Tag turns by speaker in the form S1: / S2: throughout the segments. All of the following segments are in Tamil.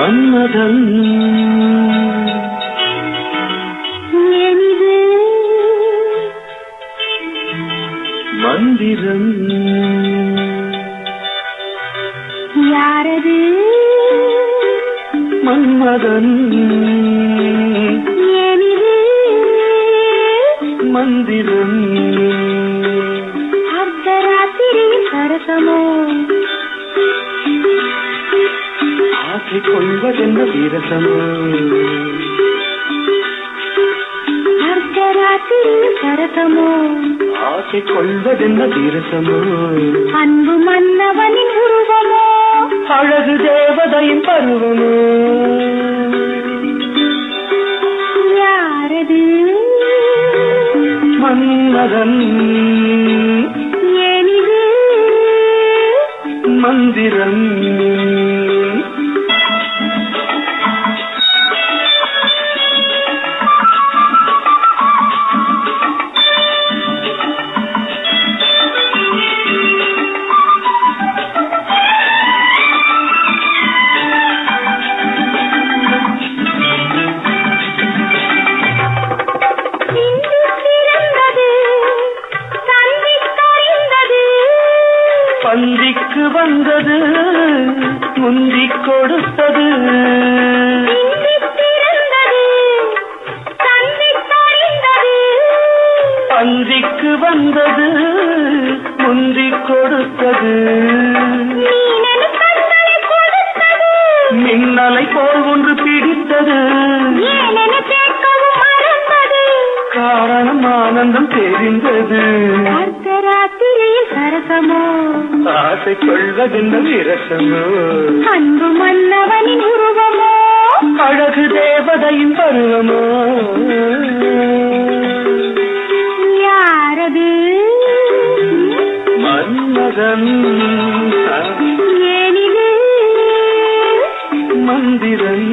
S1: மன்மதன்
S2: எனிது
S1: மந்திரம்
S2: யாரது
S1: மன்மதன்
S2: எனிது
S1: மந்திரம்
S2: அர்த்தராத்திரி சரசமோ
S1: ஆசை கொள்வதென்ன வீரசமோ
S2: அர்த்தராத்திரி சரசமோ
S1: ஆசை கொள்வதென்ன வீரசமோ
S2: அன்பு மன்னவனின் உருவமோ
S1: அழகு தேவதையின் பருவமோ
S2: யாரது
S1: மன்மதன்
S2: எனிது
S1: மந்திரம்
S2: சிந்தி பிறந்தது சந்தித்தறிந்தது
S1: பந்திக்கு வந்தது முந்திக் கொடுத்தது
S2: சிந்தி பிறந்தது சந்தித்தறிந்தது
S1: பந்திக்கு வந்தது முந்திக் கொடுத்தது
S2: மீனனு கண்களை கொடுத்தது
S1: மின்னலை போல் ஒன்று பிடித்தது
S2: ஏனென கேட்கவும் மறந்தது
S1: காரணம் ஆனந்தம் தெரிந்தது
S2: அர்த்தராத்திரியில் சரசமோ
S1: ஆசை கொள்வதென்ன விரசமோ
S2: அன்பு மன்னவனின் உருவமோ
S1: அழகு தேவதையின் பருவமோ
S2: யாரது
S1: மன்மதன்
S2: ஏனிது
S1: மந்திரன்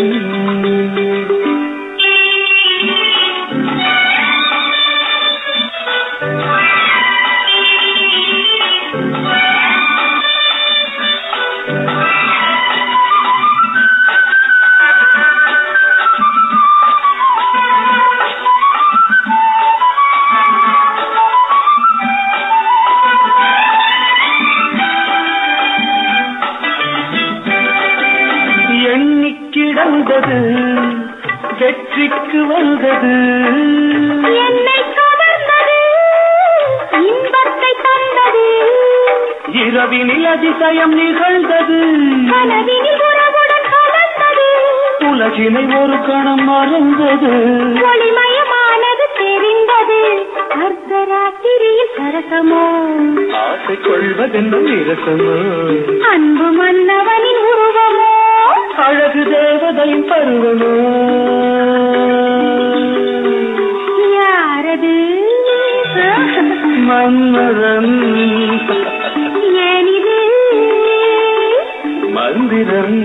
S1: எண்ணிக் கிடந்தது வெற்றிக்கு வந்தது
S2: என்னை கவர்ந்தது இன்பத்தை தந்தது
S1: இரவினில் அதிசயம் நிகழ்ந்தது
S2: கனவினில் உறவுடன் கலந்தது
S1: உலகினை ஒரு கணம் மறந்தது
S2: ஒளிமயமானது தெரிந்தது அர்த்தராத்திரியில் சரசமோ
S1: ஆசை கொள்வதென்ன விரசமோ
S2: அன்பு மன்னவனின் உருவமோ
S1: அழகு தேவதையின் பருவமோ
S2: யாரது
S1: மன்மதன்
S2: ஏனிது
S1: மந்திரம்